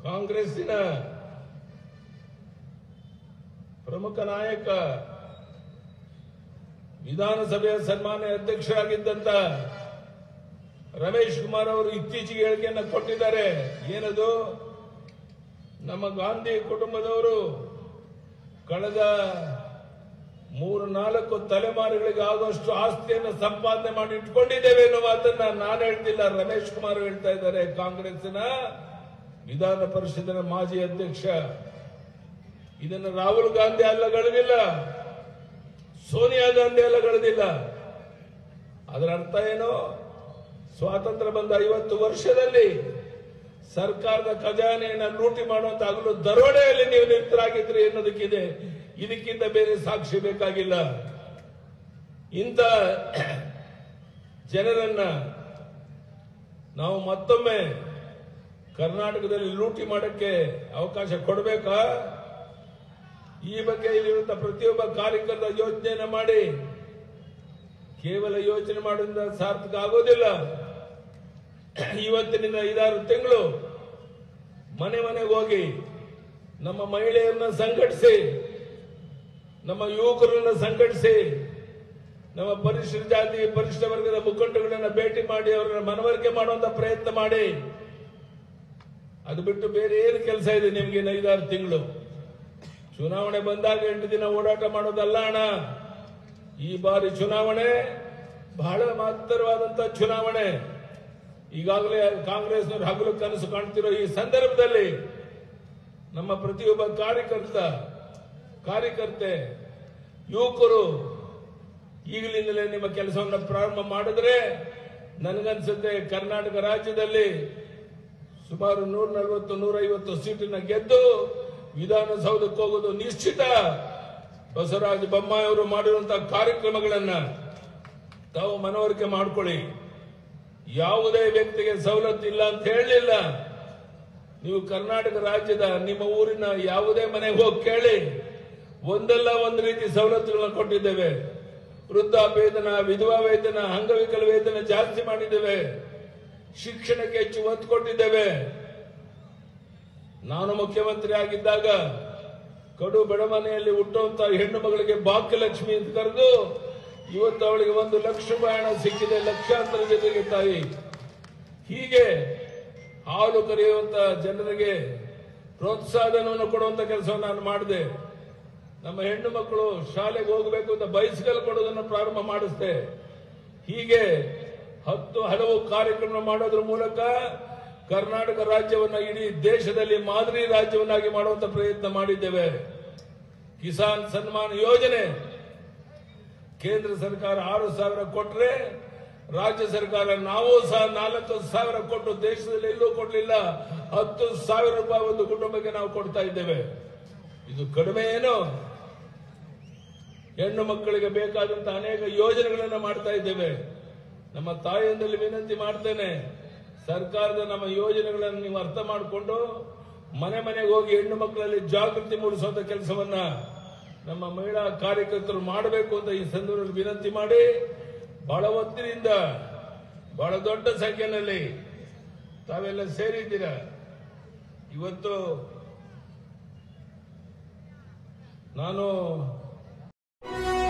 ಕಾಂಗ್ರೆಸ್ಸಿನ ಪ್ರಮುಖ ನಾಯಕ ವಿಧಾನಸಭೆಯ ಸನ್ಮಾನ್ಯ ಅಧ್ಯಕ್ಷರಾಗಿದ್ದಂತ ರಮೇಶ್ ಕುಮಾರ್ ಅವರು ಇತ್ತೀಚೆಗೆ ಹೇಳಿಕೆಯನ್ನು ಕೊಟ್ಟಿದ್ದಾರೆ ಏನದು ನಮ್ಮ ಗಾಂಧಿ ಕುಟುಂಬದವರು ಕಳೆದ ಮೂರು ನಾಲ್ಕು ತಲೆಮಾರುಗಳಿಗೆ ಆಗುವಷ್ಟು ಆಸ್ತಿಯನ್ನು ಸಂಪಾದನೆ ಮಾಡಿ ಇಟ್ಕೊಂಡಿದ್ದೇವೆ ಎನ್ನುವ ಮಾತನ್ನ ನಾನು ಹೇಳ್ತಿಲ್ಲ ರಮೇಶ್ ಕುಮಾರ್ ಹೇಳ್ತಾ ಇದ್ದಾರೆ ಕಾಂಗ್ರೆಸ್ಸಿನ ವಿಧಾನ ಪರಿಷತ್ತಿನ ಮಾಜಿ ಅಧ್ಯಕ್ಷ ಇದನ್ನು ರಾಹುಲ್ ಗಾಂಧಿ ಅಲ್ಲ ಗಳಿದಿಲ್ಲ ಸೋನಿಯಾ ಗಾಂಧಿ ಅಲ್ಲ ಗಳಿದಿಲ್ಲ ಅದರ ಅರ್ಥ ಏನು ಸ್ವಾತಂತ್ರ್ಯ ಬಂದ ಐವತ್ತು ವರ್ಷದಲ್ಲಿ ಸರ್ಕಾರದ ಖಜಾನೆಯನ್ನ ಲೂಟಿ ಮಾಡುವಂತ ಹಗಲು ದರೋಡೆಯಲ್ಲಿ ನೀವು ನಿರತರಾಗಿದ್ರಿ ಎನ್ನುವುದಕ್ಕಿದೆ ಇದಕ್ಕಿಂತ ಬೇರೆ ಸಾಕ್ಷಿ ಬೇಕಾಗಿಲ್ಲ ಇಂಥ ಜನರನ್ನ ನಾವು ಮತ್ತೊಮ್ಮೆ ಕರ್ನಾಟಕದಲ್ಲಿ ಲೂಟಿ ಮಾಡಕ್ಕೆ ಅವಕಾಶ ಕೊಡಬೇಕಾ ಈ ಬಗ್ಗೆ ಇಲ್ಲಿರುವಂತಹ ಪ್ರತಿಯೊಬ್ಬ ಕಾರ್ಯಕರ್ತ ಯೋಚನೆಯನ್ನ ಮಾಡಿ ಕೇವಲ ಯೋಚನೆ ಮಾಡೋದ್ರಿಂದ ಸಾರ್ಥಕ ಆಗೋದಿಲ್ಲ ಇವತ್ತಿನಿಂದ ಐದಾರು ತಿಂಗಳು ಮನೆ ಮನೆಗೆ ಹೋಗಿ ನಮ್ಮ ಮಹಿಳೆಯರನ್ನ ಸಂಘಟಿಸಿ ನಮ್ಮ ಯುವಕರನ್ನ ಸಂಘಟಿಸಿ ನಮ್ಮ ಪರಿಶಿಷ್ಟ ಜಾತಿ ಪರಿಶಿಷ್ಟ ವರ್ಗದ ಮುಖಂಡಗಳನ್ನ ಭೇಟಿ ಮಾಡಿ ಅವರನ್ನ ಮನವರಿಕೆ ಮಾಡುವಂತ ಪ್ರಯತ್ನ ಮಾಡಿ ಅದು ಬಿಟ್ಟು ಬೇರೆ ಏನು ಕೆಲಸ ಇದೆ ನಿಮ್ಗೆ ಇನ್ನು ಐದಾರು ತಿಂಗಳು ಚುನಾವಣೆ ಬಂದಾಗ ಎಂಟು ದಿನ ಓಡಾಟ ಮಾಡೋದಲ್ಲ ಅಣ್ಣ ಈ ಬಾರಿ ಚುನಾವಣೆ ಬಹಳ ಮಹತ್ತರವಾದಂತ ಚುನಾವಣೆ ಈಗಾಗಲೇ ಕಾಂಗ್ರೆಸ್ನವರು ಹಗಲು ಕನಸು ಕಾಣ್ತಿರೋ ಈ ಸಂದರ್ಭದಲ್ಲಿ ನಮ್ಮ ಪ್ರತಿಯೊಬ್ಬ ಕಾರ್ಯಕರ್ತ ಕಾರ್ಯಕರ್ತೆ ಯುವಕರು ಈಗಲಿಂದಲೇ ನಿಮ್ಮ ಕೆಲಸವನ್ನು ಪ್ರಾರಂಭ ಮಾಡಿದ್ರೆ ನನಗನ್ಸುತ್ತೆ ಕರ್ನಾಟಕ ರಾಜ್ಯದಲ್ಲಿ ಸುಮಾರು ನೂರ ನಲವತ್ತು ನೂರೈವತ್ತು ಸೀಟಿನ ಗೆದ್ದು ವಿಧಾನಸೌಧಕ್ಕೆ ಹೋಗೋದು ನಿಶ್ಚಿತ ಬಸವರಾಜ ಬೊಮ್ಮಾಯಿ ಅವರು ಮಾಡಿರುವಂತಹ ಕಾರ್ಯಕ್ರಮಗಳನ್ನ ತಾವು ಮನವರಿಕೆ ಮಾಡ್ಕೊಳ್ಳಿ ಯಾವುದೇ ವ್ಯಕ್ತಿಗೆ ಸವಲತ್ತು ಇಲ್ಲ ಅಂತ ಹೇಳಲಿಲ್ಲ ನೀವು ಕರ್ನಾಟಕ ರಾಜ್ಯದ ನಿಮ್ಮ ಊರಿನ ಯಾವುದೇ ಮನೆಗೆ ಹೋಗಿ ಕೇಳಿ ಒಂದಲ್ಲ ಒಂದು ರೀತಿ ಸವಲತ್ತುಗಳನ್ನು ಕೊಟ್ಟಿದ್ದೇವೆ ವೃದ್ಧಾಪ್ಯ ವೇತನ ವಿಧವಾ ವೇತನ ಅಂಗವಿಕಲ ವೇತನ ಜಾಸ್ತಿ ಮಾಡಿದ್ದೇವೆ ಶಿಕ್ಷಣಕ್ಕೆ ಹೆಚ್ಚು ಒತ್ತು ಕೊಟ್ಟಿದ್ದೇವೆ ನಾನು ಮುಖ್ಯಮಂತ್ರಿ ಆಗಿದ್ದಾಗ ಕಡು ಬಡಮನೆಯಲ್ಲಿ ಹುಟ್ಟುವಂತ ಹೆಣ್ಣು ಮಗಳಿಗೆ ಭಾಗ್ಯಲಕ್ಷ್ಮಿ ಅಂತ ಕರೆದು ಇವತ್ತು ಅವಳಿಗೆ ಒಂದು ಲಕ್ಷ ರೂಪಾಯಿ ಹಣ ಸಿಕ್ಕಿದೆ ಲಕ್ಷಾಂತರ ಜೊತೆಗೆ ತಾಯಿ ಹೀಗೆ ಹಾಲು ಕರೆಯುವಂತ ಜನರಿಗೆ ಪ್ರೋತ್ಸಾಹನವನ್ನು ಕೊಡುವಂತ ಕೆಲಸವನ್ನು ನಾನು ಮಾಡಿದೆ ನಮ್ಮ ಹೆಣ್ಣು ಮಕ್ಕಳು ಶಾಲೆಗೆ ಹೋಗಬೇಕು ಅಂತ ಬೈಸಿಕಲ್ ಕೊಡೋದನ್ನು ಪ್ರಾರಂಭ ಮಾಡಿಸ್ದೆ ಹೀಗೆ ಹತ್ತು ಹಲವು ಕಾರ್ಯಕ್ರಮ ಮಾಡೋದ್ರ ಮೂಲಕ ಕರ್ನಾಟಕ ರಾಜ್ಯವನ್ನ ಇಡೀ ದೇಶದಲ್ಲಿ ಮಾದರಿ ರಾಜ್ಯವನ್ನಾಗಿ ಮಾಡುವಂತ ಪ್ರಯತ್ನ ಮಾಡಿದ್ದೇವೆ ಕಿಸಾನ್ ಸನ್ಮಾನ್ ಯೋಜನೆ ಕೇಂದ್ರ ಸರ್ಕಾರ ಆರು ಸಾವಿರ ಕೊಟ್ರೆ ರಾಜ್ಯ ಸರ್ಕಾರ ನಾವು ಸಹ ನಾಲ್ಕು ಸಾವಿರ ಕೊಟ್ಟು ದೇಶದಲ್ಲಿ ಎಲ್ಲೂ ಕೊಡಲಿಲ್ಲ ಹತ್ತು ಸಾವಿರ ರೂಪಾಯಿ ಒಂದು ಕುಟುಂಬಕ್ಕೆ ನಾವು ಕೊಡ್ತಾ ಇದ್ದೇವೆ ಇದು ಕಡಿಮೆ ಏನು ಹೆಣ್ಣು ಮಕ್ಕಳಿಗೆ ಬೇಕಾದಂತಹ ಅನೇಕ ಯೋಜನೆಗಳನ್ನು ಮಾಡ್ತಾ ಇದ್ದೇವೆ ನಮ್ಮ ತಾಯಿಯಂದಲ್ಲಿ ವಿನಂತಿ ಮಾಡ್ತೇನೆ ಸರ್ಕಾರದ ನಮ್ಮ ಯೋಜನೆಗಳನ್ನು ನೀವು ಅರ್ಥ ಮಾಡಿಕೊಂಡು ಮನೆ ಮನೆಗೆ ಹೋಗಿ ಹೆಣ್ಣು ಮಕ್ಕಳಲ್ಲಿ ಜಾಗೃತಿ ಮೂಡಿಸುವಂತ ಕೆಲಸವನ್ನ ನಮ್ಮ ಮಹಿಳಾ ಕಾರ್ಯಕರ್ತರು ಮಾಡಬೇಕು ಅಂತ ಈ ಸಂದರ್ಭದಲ್ಲಿ ವಿನಂತಿ ಮಾಡಿ ಬಹಳ ಹೊತ್ತಿನಿಂದ ಬಹಳ ದೊಡ್ಡ ಸಂಖ್ಯೆಯಲ್ಲಿ ತಾವೆಲ್ಲ ಸೇರಿದ್ದೀರ ಇವತ್ತು ನಾನು